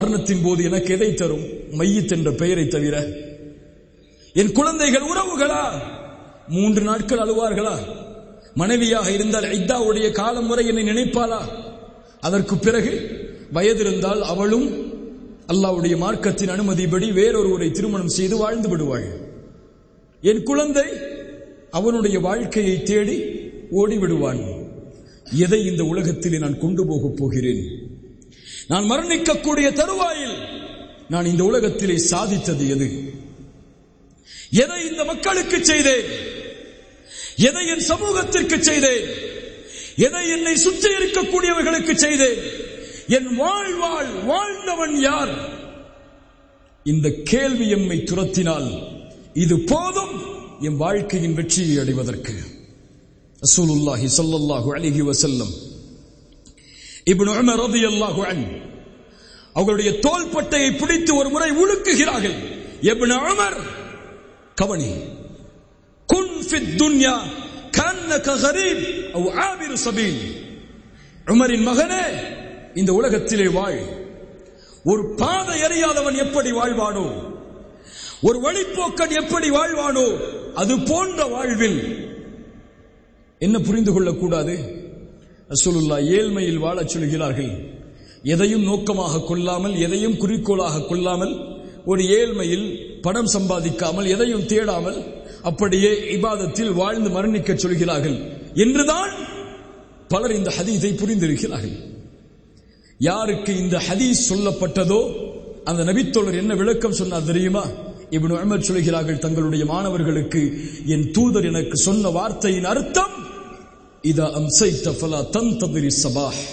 மரணத்தின் போது எனக்கு எதை தரும் மையத் என்ற பெயரை தவிர என் குழந்தைகள் உறவுகளா மூன்று நாட்கள் அழுவார்களா மனைவியாக இருந்தால் ஐத்தாவுடைய காலம் வரை என்னை நினைப்பாளா அதற்கு பிறகு வயதிருந்தால் அவளும் அல்லாவுடைய மார்க்கத்தின் அனுமதிப்படி வேறொருவரை திருமணம் செய்து வாழ்ந்து விடுவாள் என் குழந்தை அவனுடைய வாழ்க்கையை தேடி ஓடி விடுவான் எதை இந்த உலகத்திலே நான் கொண்டு போகப் போகிறேன் நான் மரணிக்கக்கூடிய தருவாயில் நான் இந்த உலகத்திலே சாதித்தது எது எதை இந்த மக்களுக்கு செய்தேன் எதை என் சமூகத்திற்கு செய்தேன் எதை என்னை சுற்றி இருக்கக்கூடியவர்களுக்கு செய்தேன் என் வாழ்வாள் வாழ்ந்தவன் யார் இந்த கேள்வி எம்மை துரத்தினால் இது போதும் என் வாழ்க்கையின் வெற்றியை அடைவதற்கு ரசூலுல்லாஹி ஸல்லல்லாஹு அலைஹி வஸல்லம் இப்னு உமர் ரலியல்லாஹு அன்ஹு அவர்களுடைய தோள்பட்டையை பிடித்து ஒரு முறை உழுக்குகிறார்கள் இப்னு உமர் கவனி குன் ஃபித் துன்யா கன்னக கரீப் அவ் ஆபிரு சபீல் உமரின் மகனே இந்த உலகத்திலே வாழ் ஒரு பாதை அறியாதவன் எப்படி வாழ்வானோ ஒரு வழிப்போக்கன் எப்படி வாழ்வானோ அது போன்ற வாழ்வில் என்ன புரிந்து கொள்ளக்கூடாது ரசூலுல்லா ஏழ்மையில் வாழச் சொல்கிறார்கள் எதையும் நோக்கமாக கொள்ளாமல் எதையும் குறிக்கோளாக கொள்ளாமல் ஒரு ஏழ்மையில் பணம் சம்பாதிக்காமல் எதையும் தேடாமல் அப்படியே இபாதத்தில் வாழ்ந்து மரணிக்க சொல்கிறார்கள் என்றுதான் பலர் இந்த ஹதீஸை புரிந்திருக்கிறார்கள் யாருக்கு இந்த ஹதீஸ் சொல்லப்பட்டதோ அந்த நபித்தோழர் என்ன விளக்கம் சொன்னார் தெரியுமா இப்னு உமர் சொல்கிறார்கள் தங்களுடைய மாணவர்களுக்கு என் தூதர் எனக்கு சொன்ன வார்த்தையின் அர்த்தம் இதா அம்சைத்த ஃபலா தந்ததிரி சபாஹ்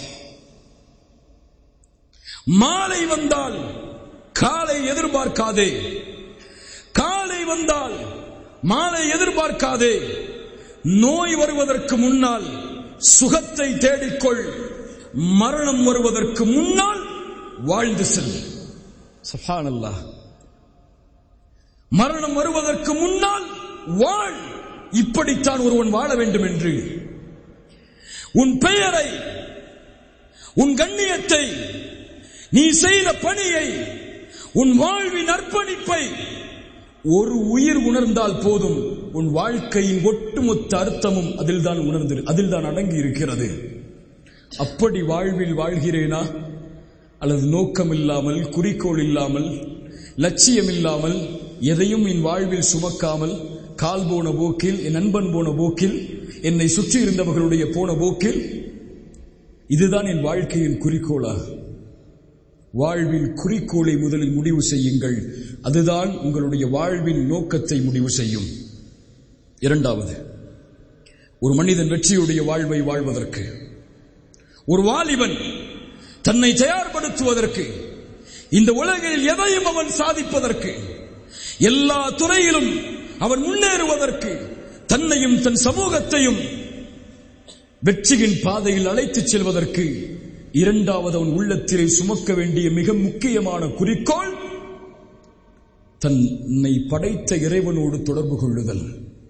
மாலை வந்தால் காலை எதிர்பார்க்காதே காலை வந்தால் மாலை எதிர்பார்க்காதே நோய் வருவதற்கு முன்னால் சுகத்தை தேடிக்கொள் மரணம் வருவதற்கு முன்னால் வாழ்ந்து செல் சுப்ஹானல்லாஹ் மரணம் வருவதற்கு முன்னால் வாழ் இப்படித்தான் ஒருவன் வாழ வேண்டும் என்று உன் பெயரை உன் கண்ணியத்தை நீ செய்த பணியை உன் வாழ்வின் அர்ப்பணிப்பை ஒரு உயிர் உணர்ந்தால் போதும் உன் வாழ்க்கையின் ஒட்டுமொத்த அர்த்தமும் அதில்தான் உணர்ந்து அதில்தான் அடங்கி இருக்கிறது அப்படி வாழ்வில் வாழ்கிறேனா அல்லது நோக்கம் இல்லாமல் குறிக்கோள் இல்லாமல் லட்சியம் இல்லாமல் எதையும் என் வாழ்வில் சுமக்காமல் கால் போன போக்கில் என் நண்பன் போன போக்கில் என்னை சுற்றி இருந்தவர்களுடைய போன போக்கில் இதுதான் என் வாழ்க்கையின் குறிக்கோளா வாழ்வின் குறிக்கோளை முதலில் முடிவு செய்யுங்கள் அதுதான் உங்களுடைய வாழ்வின் நோக்கத்தை முடிவு செய்யும் இரண்டாவது ஒரு மனிதன் வெற்றியுடைய வாழ்வை வாழ்வதற்கு ஒரு வாலிபன் தன்னை தயார்படுத்துவதற்கு இந்த உலகில் எதையும் அவன் சாதிப்பதற்கு எல்லா துறையிலும் அவன் முன்னேறுவதற்கு தன்னையும் தன் சமூகத்தையும் வெற்றியின் பாதையில் அழைத்துச் செல்வதற்கு இரண்டாவது அவன் உள்ளத்திலே சுமக்க வேண்டிய மிக முக்கியமான குறிக்கோள் தன்னை படைத்த இறைவனோடு தொடர்பு கொள்ளுதல்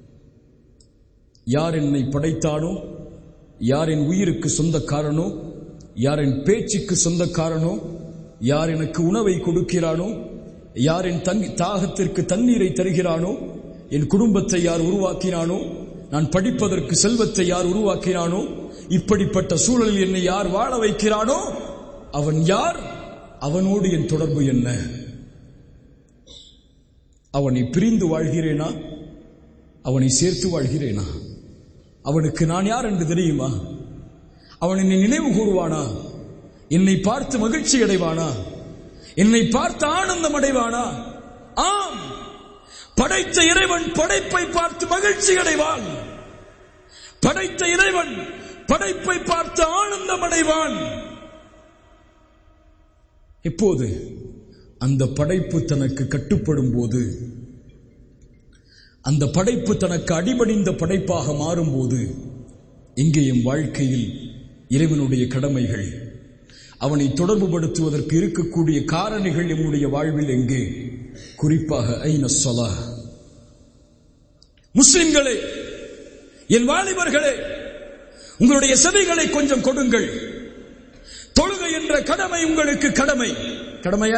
யார் என்னை படைத்தானோ யார் என் உயிருக்கு சொந்தக்காரனோ யார் என் பேச்சுக்கு சொந்தக்காரனோ யார் எனக்கு உணவை கொடுக்கிறானோ யார் என் தங்கி தாகத்திற்கு தண்ணீரை தருகிறானோ என் குடும்பத்தை யார் உருவாக்கினானோ நான் படிப்பதற்கு செல்வத்தை யார் உருவாக்கினானோ இப்படிப்பட்ட சூழலில் என்னை யார் வாழ வைக்கிறானோ அவன் யார் அவனோடு என் தொடர்பு என்ன அவனை பிரிந்து வாழ்கிறேனா அவனை சேர்த்து வாழ்கிறேனா அவனுக்கு நான் யார் என்று தெரியுமா அவன் என்னை நினைவு கூறுவானா என்னை பார்த்து மகிழ்ச்சி அடைவானா என்னை பார்த்து ஆனந்தம் அடைவானா ஆம் படைத்த இறைவன் படைப்பை பார்த்து மகிழ்ச்சி அடைவான் படைத்த இறைவன் படைப்பை பார்த்து ஆனந்தம் அடைவான் எப்போது அந்த படைப்பு தனக்கு கட்டுப்படும் போது அந்த படைப்பு தனக்கு அடிபணிந்த படைப்பாக மாறும்போது இங்கே என் வாழ்க்கையில் இறைவனுடைய கடமைகள் அவனை தொடர்புபடுத்துவதற்கு இருக்கக்கூடிய காரணிகள் நம்முடைய வாழ்வில் எங்கே குறிப்பாக ஐன சொலா முஸ்லிம்களே என் வாலிபர்களே உங்களுடைய செவிகளை கொஞ்சம் கொடுங்கள் தொழுகை என்ற கடமை உங்களுக்கு கடமை கடமையா